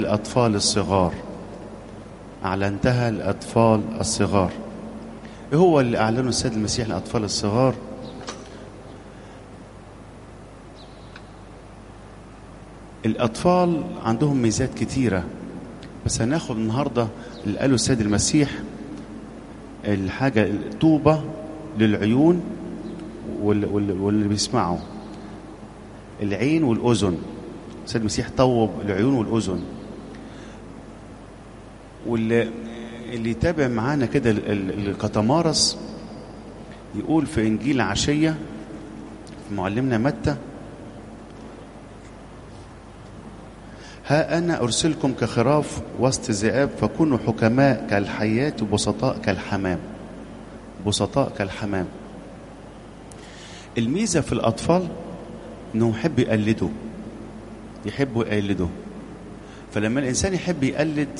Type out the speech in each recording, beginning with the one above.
الأطفال الصغار أعلنتها الأطفال الصغار إيه هو اللي أعلنه السيد المسيح للأطفال الصغار الأطفال عندهم ميزات كتيرة بس هناخد النهاردة اللي قاله السيد المسيح الحاجة الطوبة للعيون وال- وال- واللي بيسمعوا العين والأذن السيد المسيح طوب العيون والأذن واللي اللي يتابع معانا كده ال- ال- الكتمارس يقول في إنجيل عشية في معلمنا متى ها أنا أرسلكم كخراف وسط ذئاب فكونوا حكماء كالحيات وبسطاء كالحمام بسطاء كالحمام الميزة في الأطفال إنه يحب يقلدوا يحبوا يقلدوا فلما الإنسان يحب يقلد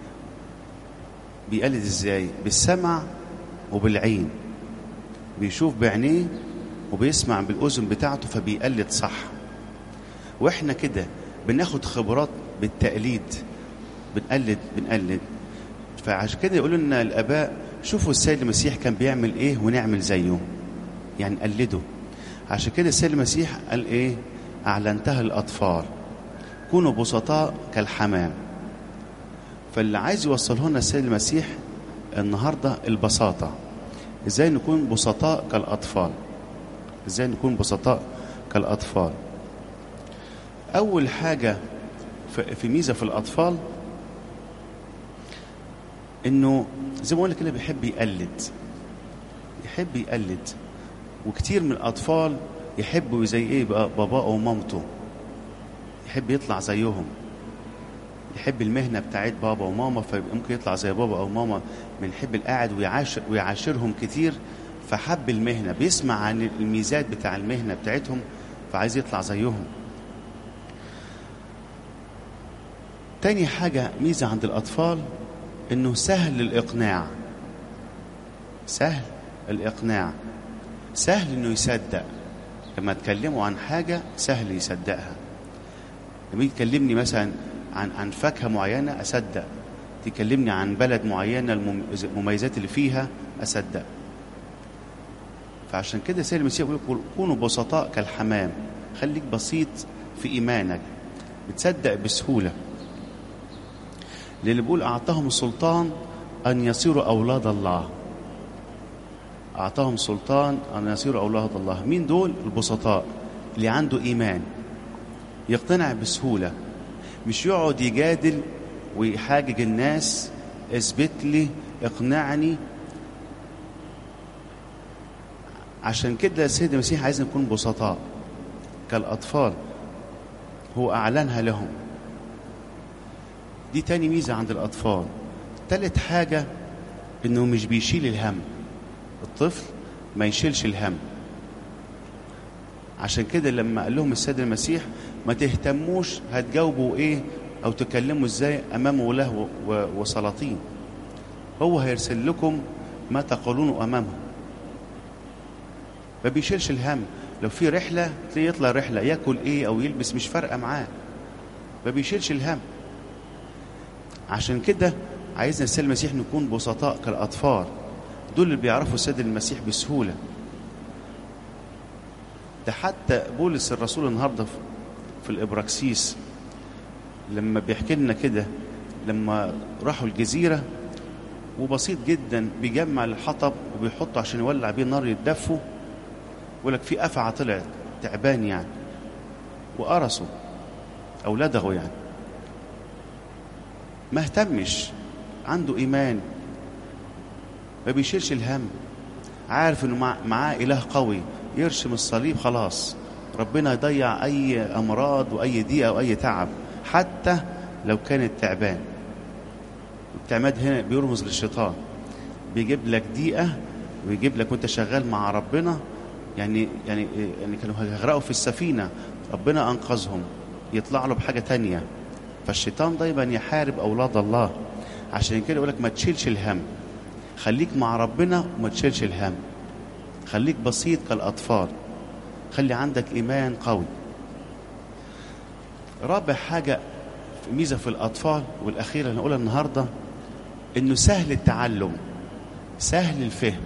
بيقلد إزاي بالسمع وبالعين بيشوف بعينيه وبيسمع بالأذن بتاعته فبيقلد صح واحنا كده بناخد خبرات بالتقليد بنقلد بنقلد فعشان كده يقولوا لنا الاباء شوفوا السيد المسيح كان بيعمل ايه ونعمل زيه يعني نقلده عشان كده السيد المسيح قال ايه اعلنتها الاطفال كونوا بسطاء كالحمام فاللي عايز يوصله لنا السيد المسيح النهارده البساطه ازاي نكون بسطاء كالاطفال ازاي نكون بسطاء كالاطفال أول حاجة في- في ميزة في الأطفال إنه زي ما قلنا كده بيحب يقلد يحب يقلد وكتير من الأطفال يحبوا زي إيه بقى باباه ومامته يحب يطلع زيهم يحب المهنة بتاعت بابا وماما فممكن يطلع زي بابا أو ماما من يحب القاعد ويعاشر ويعاشرهم كتير فحب المهنة بيسمع عن الميزات بتاع المهنة بتاعتهم فعايز يطلع زيهم تاني حاجة ميزة عند الأطفال إنه سهل الإقناع سهل الإقناع سهل إنه يصدق لما تكلموا عن حاجة سهل يصدقها لما يجي تكلمني مثلا عن عن فاكهة معينة أصدق تكلمني عن بلد معينة المم- المميزات اللي فيها أصدق فعشان كده سيد المسيح بيقول كونوا بسطاء كالحمام خليك بسيط في إيمانك بتصدق بسهولة للي بيقول أعطاهم السلطان أن يصيروا أولاد الله أعطاهم سلطان أن يصيروا أولاد الله مين دول البسطاء اللي عنده إيمان يقتنع بسهولة مش يقعد يجادل ويحاجج الناس اثبت لي اقنعني عشان كده السيد المسيح عايز نكون بسطاء كالأطفال هو أعلنها لهم دي تاني ميزة عند الأطفال تالت حاجة إنه مش بيشيل الهم الطفل ما يشيلش الهم عشان كده لما قال لهم السيد المسيح ما تهتموش هتجاوبوا ايه او تكلموا ازاي امام ولاه و- و- وسلاطين هو هيرسل لكم ما تقولون امامه ما بيشيلش الهم لو في رحله تلاقيه يطلع رحله ياكل ايه او يلبس مش فارقه معاه ما بيشيلش الهم عشان كده عايزنا السيد المسيح نكون بسطاء كالاطفال دول اللي بيعرفوا السيد المسيح بسهوله ده حتى بولس الرسول النهارده في- في الابراكسيس لما بيحكي لنا كده لما راحوا الجزيره وبسيط جدا بيجمع الحطب وبيحطه عشان يولع بيه النار يتدفوا يقول لك في افعى طلعت تعبان يعني وقرصوا او لدغوا يعني ما اهتمش عنده ايمان ما بيشيلش الهم عارف انه مع- معاه اله قوي يرشم الصليب خلاص ربنا يضيع اي امراض واي ضيقه واي تعب حتى لو كانت تعبان التعماد هنا بيرمز للشيطان بيجيب لك ضيقه ويجيب لك وانت شغال مع ربنا يعني يعني يعني كانوا هيغرقوا في السفينه ربنا انقذهم يطلع له بحاجه تانية فالشيطان دايما يحارب اولاد الله عشان كده يقول لك ما تشيلش الهم خليك مع ربنا وما تشيلش الهم خليك بسيط كالاطفال خلي عندك ايمان قوي رابع حاجه ميزة في الأطفال والأخيرة اللي نقولها النهاردة إنه سهل التعلم سهل الفهم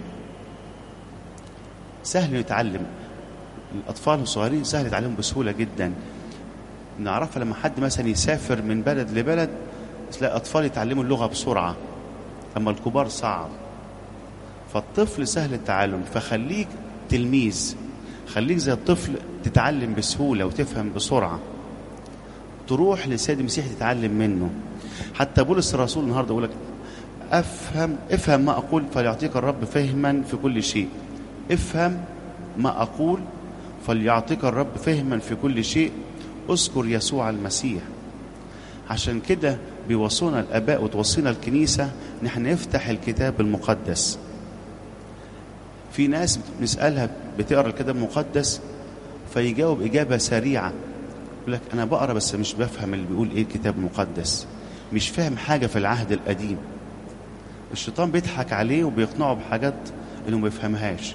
سهل يتعلم الأطفال الصغيرين سهل يتعلموا بسهولة جدا نعرفها لما حد مثلا يسافر من بلد لبلد تلاقي أطفال يتعلموا اللغة بسرعة أما الكبار صعب فالطفل سهل التعلم فخليك تلميذ خليك زي الطفل تتعلم بسهولة وتفهم بسرعة تروح للسيد المسيح تتعلم منه حتى بولس الرسول النهارده يقول لك افهم افهم ما اقول فليعطيك الرب فهما في كل شيء افهم ما اقول فليعطيك الرب فهما في كل شيء اذكر يسوع المسيح عشان كده بيوصونا الاباء وتوصينا الكنيسه ان احنا نفتح الكتاب المقدس في ناس بنسالها بتقرا الكتاب المقدس فيجاوب اجابه سريعه يقول لك انا بقرا بس مش بفهم اللي بيقول ايه الكتاب المقدس مش فاهم حاجه في العهد القديم الشيطان بيضحك عليه وبيقنعه بحاجات انه ما يفهمهاش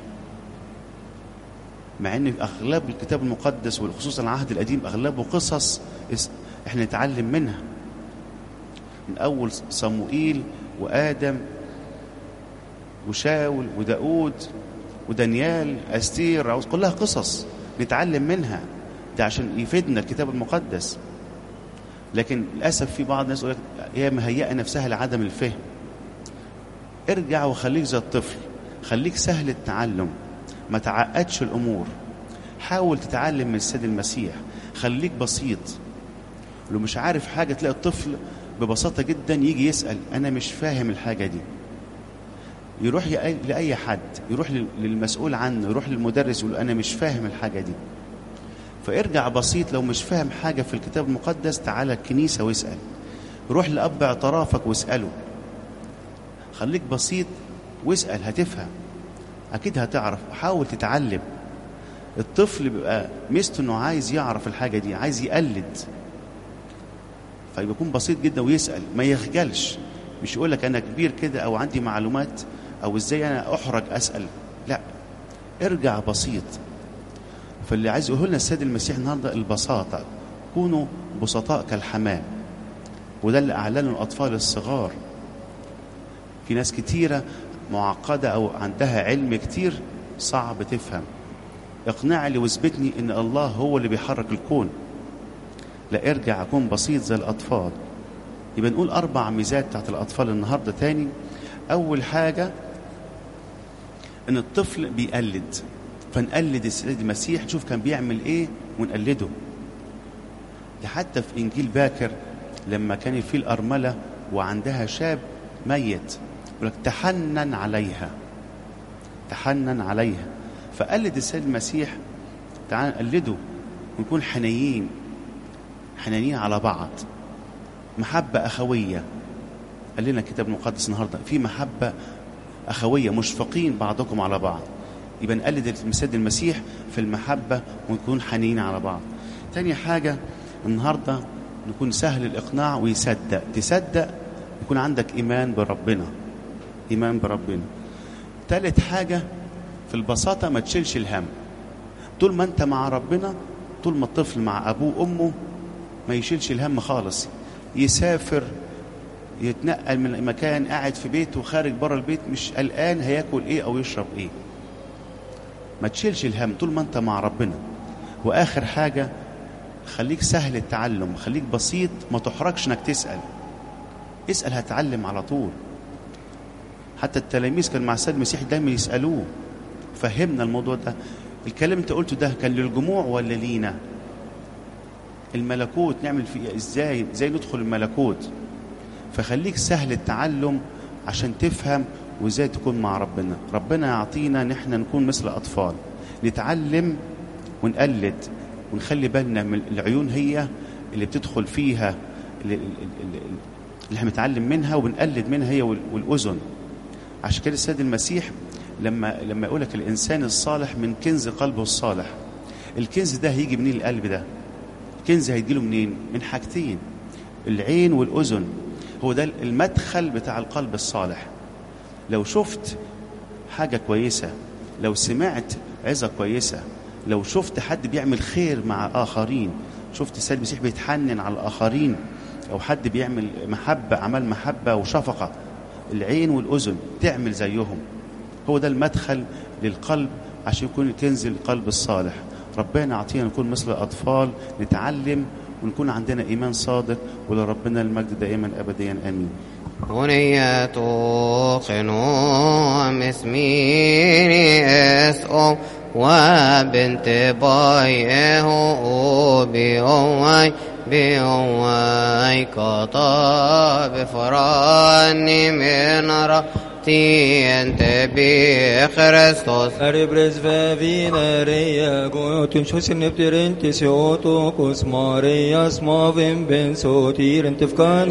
مع ان اغلب الكتاب المقدس وخصوصا العهد القديم اغلبه قصص احنا نتعلم منها من اول صموئيل وادم وشاول وداود ودانيال استير كلها قصص نتعلم منها ده عشان يفيدنا الكتاب المقدس لكن للاسف في بعض الناس يقول لك هي مهيئه نفسها لعدم الفهم ارجع وخليك زي الطفل خليك سهل التعلم ما تعقدش الامور حاول تتعلم من السيد المسيح خليك بسيط لو مش عارف حاجه تلاقي الطفل ببساطه جدا يجي يسال انا مش فاهم الحاجه دي يروح لاي حد يروح للمسؤول عنه يروح للمدرس يقول انا مش فاهم الحاجه دي فارجع بسيط لو مش فاهم حاجه في الكتاب المقدس تعالى الكنيسه واسال روح لاب اعترافك واساله خليك بسيط واسال هتفهم اكيد هتعرف حاول تتعلم الطفل بيبقى ميزته انه عايز يعرف الحاجه دي عايز يقلد فيكون بسيط جدا ويسال ما يخجلش مش يقول لك انا كبير كده او عندي معلومات او ازاي انا احرج اسال لا ارجع بسيط فاللي عايز يقول لنا السيد المسيح النهارده البساطه كونوا بسطاء كالحمام وده اللي اعلنه الاطفال الصغار في ناس كتيره معقده او عندها علم كتير صعب تفهم اقنع لي واثبتني ان الله هو اللي بيحرك الكون لا ارجع اكون بسيط زي الاطفال يبقى نقول اربع ميزات بتاعت الاطفال النهارده تاني اول حاجه ان الطفل بيقلد فنقلد السيد المسيح نشوف كان بيعمل ايه ونقلده ده حتى في انجيل باكر لما كان في الارمله وعندها شاب ميت يقول لك تحنن عليها تحنن عليها فقلد السيد المسيح تعال نقلده ونكون حنيين حنينين على بعض محبة أخوية قال لنا الكتاب المقدس النهاردة في محبة أخوية مشفقين بعضكم على بعض يبقى نقلد السيد المسيح في المحبة ونكون حنين على بعض تاني حاجة النهاردة نكون سهل الإقناع ويصدق تصدق يكون عندك إيمان بربنا إيمان بربنا تالت حاجة في البساطة ما تشيلش الهم طول ما أنت مع ربنا طول ما الطفل مع أبوه وأمه ما يشيلش الهم خالص يسافر يتنقل من مكان قاعد في بيته وخارج بره البيت مش قلقان هياكل ايه او يشرب ايه ما تشيلش الهم طول ما انت مع ربنا واخر حاجه خليك سهل التعلم خليك بسيط ما تحرجش انك تسال اسال هتعلم على طول حتى التلاميذ كان مع السيد المسيح دايما يسالوه فهمنا الموضوع ده الكلام انت قلته ده كان للجموع ولا لينا الملكوت نعمل فيه ازاي ازاي ندخل الملكوت فخليك سهل التعلم عشان تفهم وازاي تكون مع ربنا ربنا يعطينا نحن نكون مثل اطفال نتعلم ونقلد ونخلي بالنا من العيون هي اللي بتدخل فيها اللي, اللي, اللي احنا بنتعلم منها وبنقلد منها هي والاذن عشان كده السيد المسيح لما لما يقول لك الانسان الصالح من كنز قلبه الصالح الكنز ده هيجي منين القلب ده الكنز هيجيله منين من حاجتين العين والاذن هو ده المدخل بتاع القلب الصالح لو شفت حاجة كويسة لو سمعت عظة كويسة لو شفت حد بيعمل خير مع آخرين شفت السيد المسيح بيتحنن على الآخرين أو حد بيعمل محبة عمل محبة وشفقة العين والأذن تعمل زيهم هو ده المدخل للقلب عشان يكون كنز القلب الصالح ربنا يعطينا نكون مثل الأطفال نتعلم ونكون عندنا إيمان صادق ولربنا المجد دائما أبديا آمين بنية قنوم اسميني اسأو وبنت بايه بيوي بيوي كطاب فراني من رأتي انت بخريستوس Aribres vevine reia gotim shos nepterentes sioto kos Maria smovim ben sotir entifkan